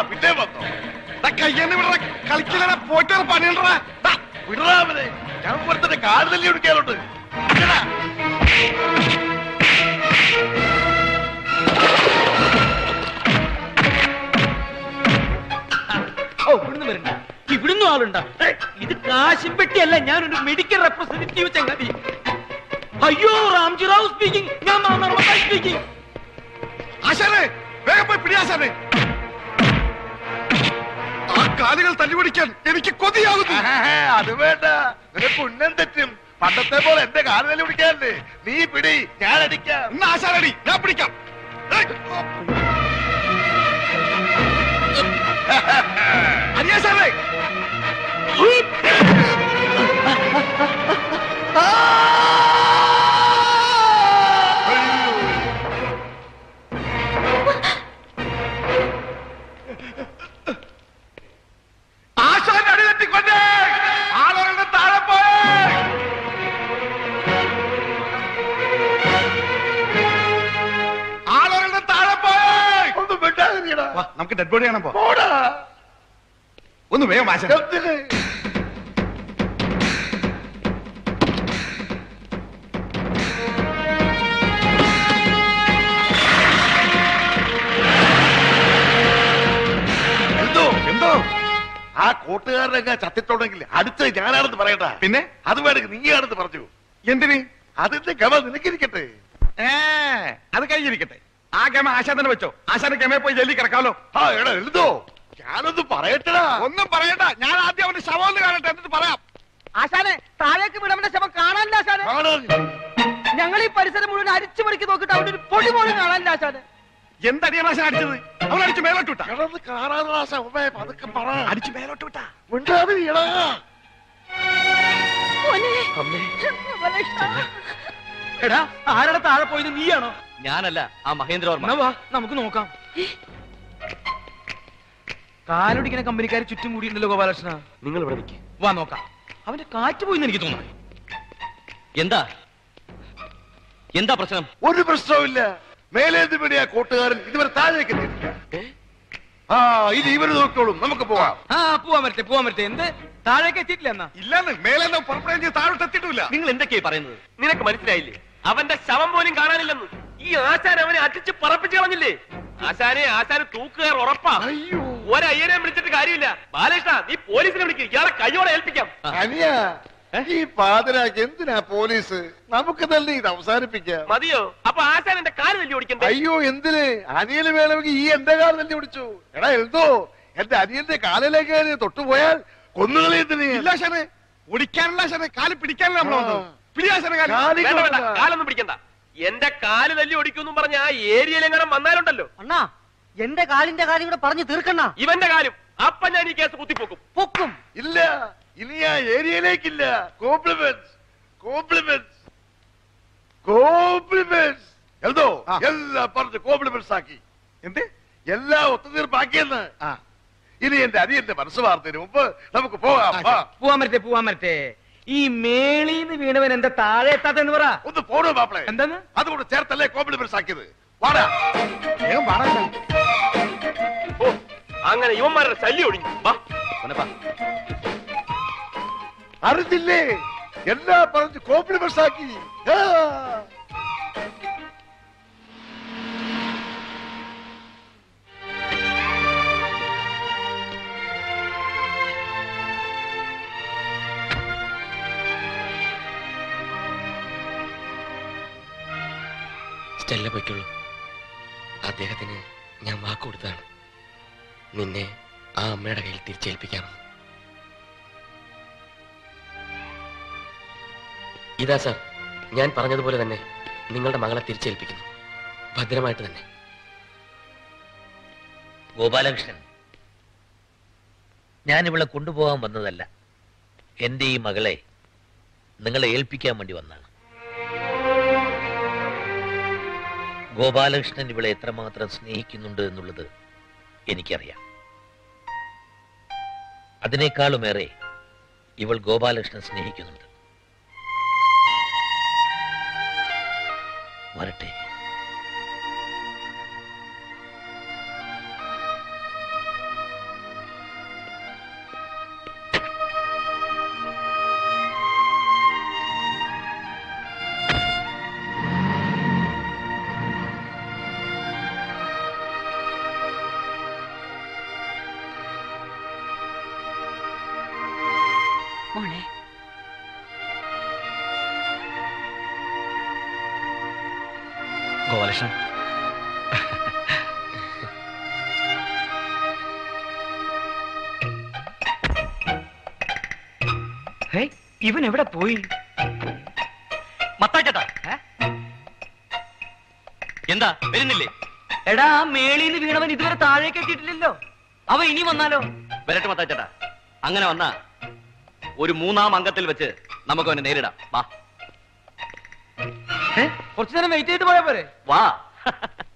പിന്നെ വന്നോ കയ്യെന്ന് വിടറ കളിക്കില്ല പോയിട്ട് പണിയുണ്ടടാ വിടറാ അവനെ ഞാൻ പുറത്തിന്റെ കാട് തല്ലി ഒടിക്കാറുണ്ട് ഓ ഇവിടുന്ന് വരണ്ട ഇവിടുന്ന് ആളുണ്ട ഇത് കാശും പെട്ടിയല്ല ഞാനൊരു മെഡിക്കൽ റെപ്രസെന്റേറ്റീവ് ചങ്ങാതി അയ്യോ റാംജി റാവു സ്പീക്കിംഗ് ഞാൻ സ്പീക്കിംഗ് ആശാനെ വേഗം പോയി പിടി ആശാനെ ആ കാലുകൾ തല്ലിപിടിക്കാൻ എനിക്ക് കൊതിയാകുന്നു അത് വേണ്ട നിനക്ക് ഉന്നം തെറ്റും പണ്ടത്തെ പോലെ എന്റെ കാട് തല്ലി ഒടിക്കാറുണ്ട് നീ പിടി ഞാൻ അടിക്കാം എന്നാ ആശാനടി ഞാൻ പിടിക്കാം ഏയ്. അനിയാശാനെ ആശാന്റെ അടി തെറ്റിക്കൊണ്ടേ ആളുകളുടെ താഴെ പോയേ ആളുകളുടെ താഴെ പോയേ ഒന്നും വിട്ടാതിരിക്കടാ വാ നമുക്ക് ഡെഡ് ബോഡി കാണാൻ പോ പോടാ ഒന്ന് വേഗം ആശാൻ എന്തിന്? എന്തോ എന്തോ ആ കൂട്ടുകാരനൊക്കെ ചത്തിട്ടുണ്ടെങ്കിൽ അടുത്ത് ഞാനാണെന്ന് പറയട്ടാ പിന്നെ അത് വേണമെങ്കിൽ നീയാണെന്ന് പറഞ്ഞു എന്തിന് അതിന്റെ ഗമ നിനക്കിരിക്കട്ടെ ഏ അത് കഴിഞ്ഞിരിക്കട്ടെ ആ ഗമ ആശാൻ തന്നെ വെച്ചോ ആശാന്റെ ഗമയെ പോയി ജയിലിൽ കിടക്കാമല്ലോ ആ എടാ എഴുതോ ഞാനൊന്ന് പറയട്ടടാ ഒന്നും പറയണ്ട ഞാൻ ആദ്യം അവന്റെ ശവം ഒന്ന് കാണട്ടെ എന്നിട്ട് പറയാം ആശാനെ താഴേക്ക് വിടവന്റെ ശവം കാണാനില്ല ആശാനെ കാണാൻ ഞങ്ങൾ ഈ പരിസരം മുഴുവൻ അരിച്ചു പറിക്കി നോക്കിട്ട് അവിടെ ഒരു പൊടി പോലും കാണാനില്ല ആശാനെ എന്തടിയാണ് ആശാൻ അടിച്ചത് അവൻ അടിച്ച് മേലോട്ട് വിട്ടാ കിടന്ന് കാണാനുള്ള ശവമേ പതുക്കെ പറ അടിച്ച് മേലോട്ട് വിട്ടാ മിണ്ടാതിരിക്കടാ എടാ ആരുടെ താഴെ പോയത് നീയാണോ ഞാനല്ല ആ മഹേന്ദ്രവർമ്മ എന്നാ വാ നമുക്ക് നോക്കാം കാലൊടിക്കുന്ന കമ്പനിക്കാർ ചുറ്റും കൂടിയിട്ടുണ്ടല്ലോ ഗോപാലകൃഷ്ണ നിങ്ങൾ ഇവിടെ നിൽക്ക് വാ നോക്കാം അവന്റെ കാറ്റ് പോയിന്ന് എനിക്ക് തോന്നുന്നു എന്താ എന്താ പ്രശ്നം ഒരു പ്രശ്നവുമില്ല മേലേന്ത് പിടിയാ കൂട്ടുകാരൻ ഇതുവരെ താഴേക്ക് എത്തിയിട്ടില്ല ആ ഇത് ഇവര് നോക്കിക്കോളും നമുക്ക് പോവാം ആ പോവാൻ പറ്റേ പോവാൻ പറ്റേ എന്ത് താഴേക്ക് എത്തിയിട്ടില്ല എന്നാ ഇല്ലെന്ന് മേലെ പുറപ്പെടുകയും ചെയ്ത് താഴോട്ട് എത്തിയിട്ടില്ല നിങ്ങൾ എന്തൊക്കെയാ പറയുന്നത് നിനക്ക് മനസ്സിലായില്ലേ അവന്റെ ശവം പോലും കാണാനില്ലെന്ന് ഈ ആശാൻ അവനെ അടിച്ച് പറപ്പിച്ച് കളഞ്ഞില്ലേ ആശാനെ ആശാന് തൂക്കുകാർ ഉറപ്പാ അയ്യോ ഒരയ്യനെ വിളിച്ചിട്ട് കാര്യമില്ല ബാലകൃഷ്ണ നീ പോലീസിനെ വിളിക്കുക ഇയാളെ കൈയോടെ ഏൽപ്പിക്കാം അനിയ ഈ പാതിരാക്ക് എന്തിനാ പോലീസ് നമുക്ക് തന്നെ ഇത് അവസാനിപ്പിക്കാം മതിയോ അപ്പൊ ആശാൻ എന്റെ കാല് തല്ലി ഓടിക്കണ്ടേ അയ്യോ എന്തിന് അനിയന് വേണമെങ്കിൽ ഈ എന്റെ കാലം തന്നെ പിടിച്ചു എടാ എഴുതോ എന്റെ അനിയന്റെ കാലിലേക്ക് കയറി തൊട്ടുപോയാൽ കൊന്നുകളയത്തിന് ഇല്ല ആശാനെ ഓടിക്കാനുള്ള ആശാനെ കാല് പിടിക്കാനുള്ള നമ്മൾ വന്നത് പിടി ആശാനെ കാല് കാലി വേണ്ട വേണ്ട കൊണ്ടുവാ. കാലൊന്നും പിടിക്കണ്ട എന്റെ കാല് തല്ലി ഓടിക്കുന്നു പറഞ്ഞ ആ ഏരിയയിലെങ്ങനെ വന്നാലുണ്ടല്ലോ അണ്ണാ എന്റെ കാലിന്റെ കാര്യം കൂടെ പറഞ്ഞു തീർക്കണ്ണ ഇവന്റെ കാലും അപ്പൊ ഞാൻ ഈ കേസ് കുത്തിപ്പോക്കും പൊക്കും ഇല്ല ഇനി ആ ഏരിയയിലേക്കില്ല കോംപ്ലിമെന്റ്സ് കോംപ്ലിമെന്റ്സ് കോംപ്ലിമെന്റ്സ് എന്തോ ആ. എല്ലാം പറഞ്ഞ് കോംപ്ലിമെന്റ്സ് ആക്കി എന്ത് എല്ലാം ഒത്തുതീർപ്പാക്കിയെന്ന് ആ ഇനി എന്റെ അനിയന്റെ മനസ്സ് വാർത്തതിന് മുമ്പ് നമുക്ക് പോകാം വാ. പോവാൻ പറ്റേ പോവാൻ പറ്റേ ഈ മേളീന്ന് വീണവൻ എന്താ താഴെ എത്താത്തെന്ന് പറ ഒന്ന് പോണോ മാപ്പിളെ എന്താന്ന് അതുകൊണ്ട് ചേർത്തല്ലേ കോംപ്ലിമെന്റ്സ് ആക്കിയത് വാടാ വേഗം പാടാ ഓ അങ്ങനെ ഇവന്മാരുടെ ശല്യം ഒഴിഞ്ഞു വാ പൊന്നപ്പാ, അറിഞ്ഞില്ലേ എല്ലാം പറഞ്ഞ് കോംപ്ലിമെന്റ്സ് ആക്കി ആ. സ്റ്റെല്ല പൊയ്ക്കുള്ളൂ അദ്ദേഹത്തിന് ഞാൻ വാക്ക് കൊടുത്തതാണ് നിന്നെ ആ അമ്മയുടെ കയ്യിൽ തിരിച്ചേൽപ്പിക്കാമെന്ന് ഇതാ സാർ ഞാൻ പറഞ്ഞതുപോലെ തന്നെ നിങ്ങളുടെ മകളെ തിരിച്ചേൽപ്പിക്കുന്നു ഭദ്രമായിട്ട് തന്നെ ഗോപാലകൃഷ്ണൻ ഞാൻ ഇവളെ കൊണ്ടുപോകാൻ വന്നതല്ല എൻ്റെ ഈ മകളെ നിങ്ങളെ ഏൽപ്പിക്കാൻ വേണ്ടി വന്നാണ് ഗോപാലകൃഷ്ണൻ ഇവളെ എത്രമാത്രം സ്നേഹിക്കുന്നുണ്ട് എന്നുള്ളത് എനിക്കറിയാം അതിനേക്കാളുമേറെ ഇവൾ ഗോപാലകൃഷ്ണൻ സ്നേഹിക്കുന്നുണ്ട് വരട്ടെ ആ മോളെ ഗോപാലകൃഷ്ണൻ ഹേയ്, ഇവൻ എവിടെ പോയി മത്താച്ചേട്ടാ എന്താ വരുന്നില്ലേ എടാ ആ മേളീന്ന് വീണവൻ ഇതുവരെ താഴേക്ക് എത്തിയിട്ടില്ലല്ലോ അവൻ ഇനി വന്നാലോ വരട്ടെ മത്താച്ചേട്ടാ അങ്ങനെ വന്നാ ഒരു മൂന്നാം അംഗത്തിൽ വെച്ച് നമുക്ക് അവനെ നേരിടാം വാ കുറച്ചു നേരം വെയിറ്റ് ചെയ്ത് പോയാ പോരെ വാ